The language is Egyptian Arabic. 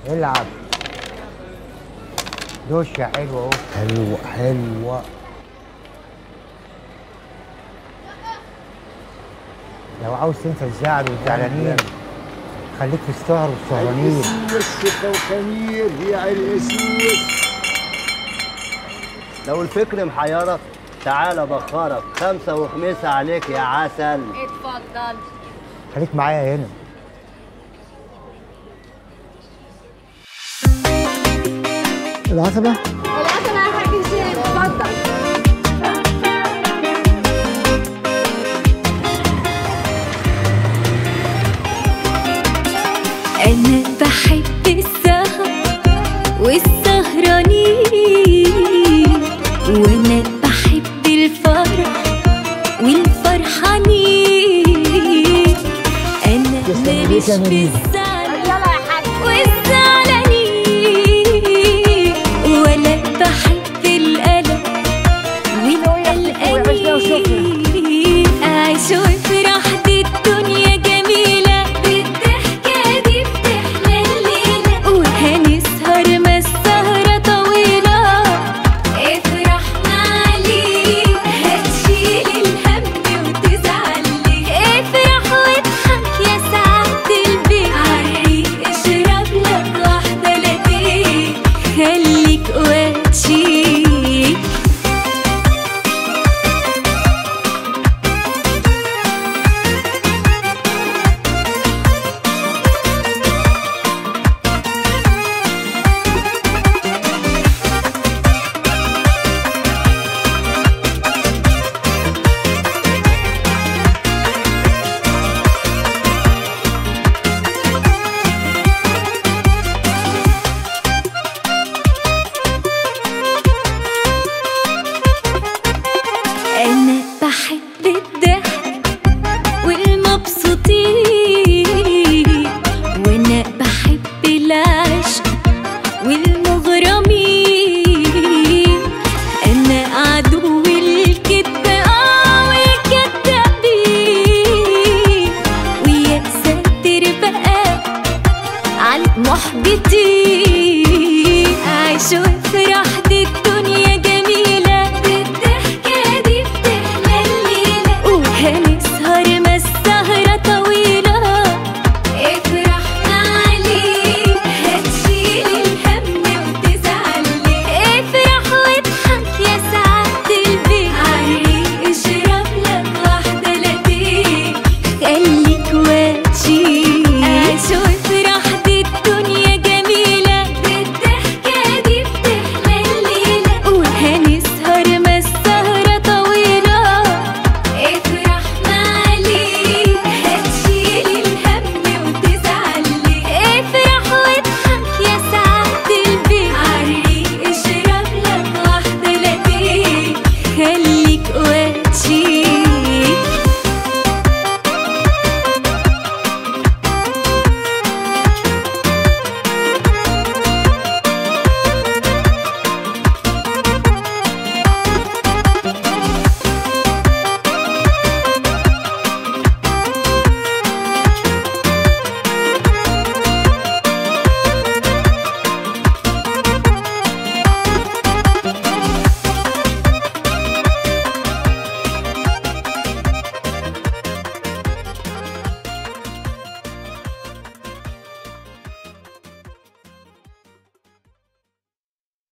العب دوشة حلوة اهو حلوة حلوة لو عاوز تنسى الزعل والزعلانين خليك في السهر والسهرانين الثقة وخمير هي عين اسود لو الفكر محيرك تعالى بخرك خمسة وخميسة عليك يا عسل اتفضل خليك معايا هنا العتبة العسل يا حاج هشام اتفضل أنا بحب السهر والسهرانين وأنا بحب الفرح والفرحانين أنا تسلم ماليش ايديك يا في نوني. السهر